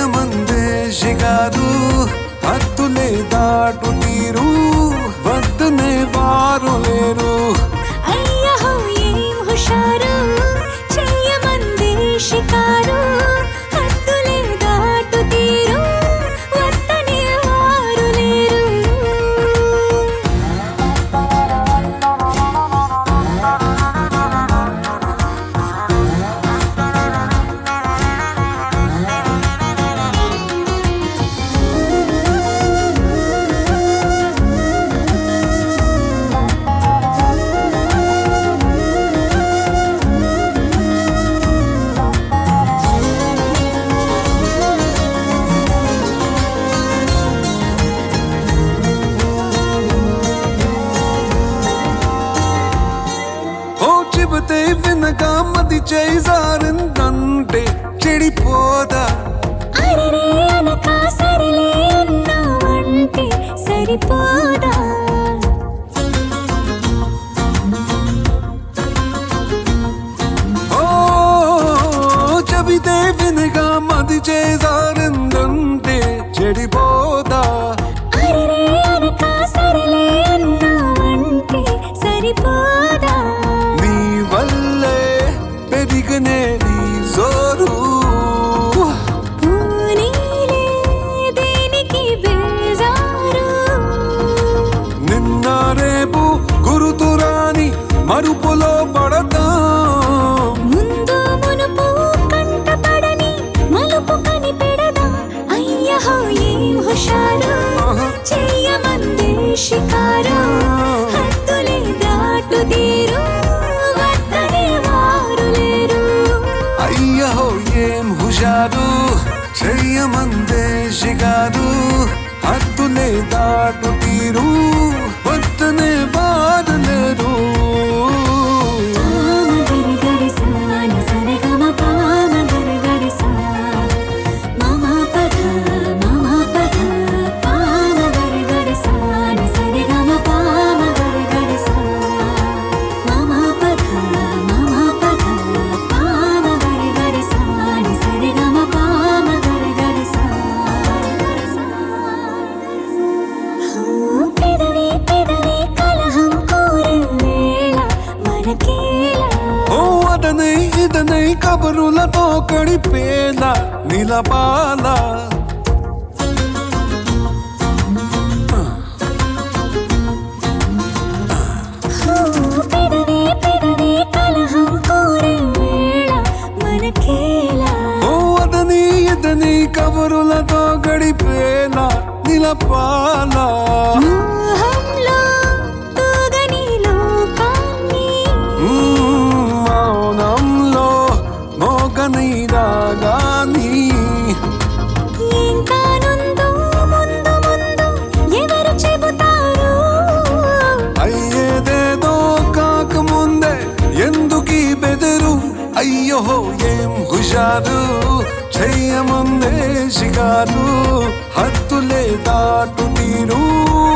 చెయ్యమందే షికారు హద్దులే దాటు తీరు వద్దనే వారు లేరు అయ్యహో ఏం హుషారు చెయ్యమంది షికారు హద్దులే దాటు తీరు వద్దనే వారు లేరు ఓ చెబితే వినక మది చేసారిందంటే చెడిపోదా అరెరే అనక సరిలే అన్నావంటే సరిపోదా ఓ చెబితే వినక మది చేసారిందంటే చెడిపోదా అరెరే అనక సరిలే అన్నావంటే సరిపోదా నీ వల్లే పెరిగనే నీ జోరు పూనీలే దేనికి బేజారు నిన్న రేపు గురుతురాని మరుపులో పడతాం ముందు మునుపు కంటపడని మలుపు కనిపెడదా అయ్యహో ఏం హుషారు చెయ్యమందే షికారు హద్దులే దాటు తీరు వద్దనే వారు లేరు అయ్యహో ఏం హుషారు చెయ్యమందే షికారు హద్దులే దాటు తీరు వద్దనే బాధలేరు పామ గరి గరి సా ని సరి గమ పామ గరి గరి సా మమ పద మమ పద పామ గరి గరి సా ని సరి గమ పామ గరి గరి సా మమ పద మమ పద పామ గరి గరి సా ని సరి గమ పామ గరి గరి సా పెదవి పెదవి కలహం కోరే వేళ మనకేలా ఓ అదనై ఇదనై కబరులతో కడిపేలా నిలపాల పెదవి పెదవి కలహం కోరే వేళ మనకేలా ఓ అదని ఇదని కబరులతో గడిపేలా నిలపాల మోహంలో తూగని లోకాన్ని మ్మ్, మౌనంలో మోగని రాగాని ఏం కానుందో ముందు ముందు ఎవరు చెబుతారు అయ్యేదేదో కాకముందే ఎందుకీ బెదరు అయ్యో ఏం హుషారు చెయ్యముందే షికారు హద్దులే దాటు తీరు